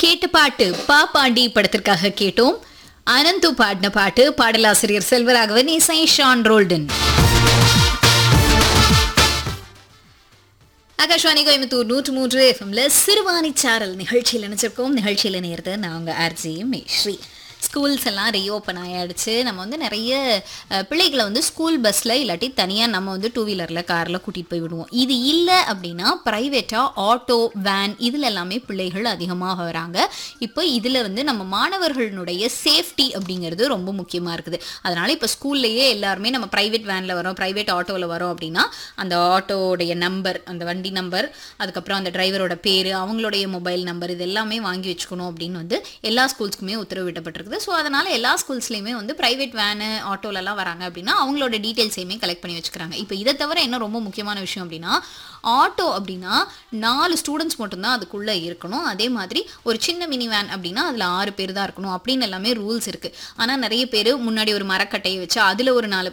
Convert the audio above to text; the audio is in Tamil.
கேட்ட பாட்டு பா பாண்டி படத்திற்காக கேட்டோம் அனந்து பாடின பாட்டு பாடலாசிரியர் செல்வராகவன் இசை ஷான் ரோல்டன் ஆகாஷ்வாணி கோயம்புத்தூர் நூற்று மூன்று எஃப்எம்ல சிறுவாணி சாரல் நிகழ்ச்சியில் நினைச்சிருக்கோம் நிகழ்ச்சியில் நேர்ந்து நான் உங்க ஆர்ஜி மேஸ்ரீ ஸ்கூல்ஸ் எல்லாம் ரீஓப்பன் ஆயாடுச்சு நம்ம வந்து நிறைய அஹ், பிள்ளைகளை வந்து ஸ்கூல் பஸ்ஸில் இல்லாட்டி தனியாக நம்ம வந்து டூ வீலரில் காரில் கூட்டிகிட்டு போய் விடுவோம் இது இல்லை அப்படின்னா ப்ரைவேட்டாக ஆட்டோ வேன் இதில் எல்லாமே பிள்ளைகள் அதிகமாக வராங்க இப்போ இதில் வந்து நம்ம மாணவர்களுடைய சேஃப்டி அப்படிங்கிறது ரொம்ப முக்கியமாக இருக்குது அதனால் இப்போ ஸ்கூல்லையே எல்லாருமே நம்ம ப்ரைவேட் வேனில் வரோம் ப்ரைவேட் ஆட்டோவில் வரோம் அப்படின்னா அந்த ஆட்டோடைய நம்பர் அந்த வண்டி நம்பர் அதுக்கப்புறம் அந்த டிரைவரோட பேர் அவங்களுடைய மொபைல் நம்பர் இது எல்லாமே வாங்கி வச்சுக்கணும் அப்படின்னு வந்து எல்லா ஸ்கூல்ஸ்க்குமே உத்தரவிடப்பட்டிருக்குது ஸோ அதனால் எல்லா ஸ்கூல்ஸ்லையுமே வந்து ப்ரைவேட் வேனு ஆட்டோலலாம் வராங்க அப்படின்னா அவங்களோட டீட்டெயில்ஸையுமே கலெக்ட் பண்ணி வச்சுக்கிறாங்க இப்போ இதை தவிர என்ன ரொம்ப முக்கியமான விஷயம் அப்படின்னா ஆட்டோ அப்படின்னா நாலு ஸ்டூடெண்ட்ஸ் மட்டும்தான் அதுக்குள்ளே இருக்கணும் அதே மாதிரி ஒரு சின்ன மினி வேன் அப்படின்னா அதில் ஆறு பேர் தான் இருக்கணும் அப்படின்னு எல்லாமே ரூல்ஸ் இருக்குது ஆனால் நிறைய பேர் முன்னாடி ஒரு மரக்கட்டையை வச்சு அதில் ஒரு நாலு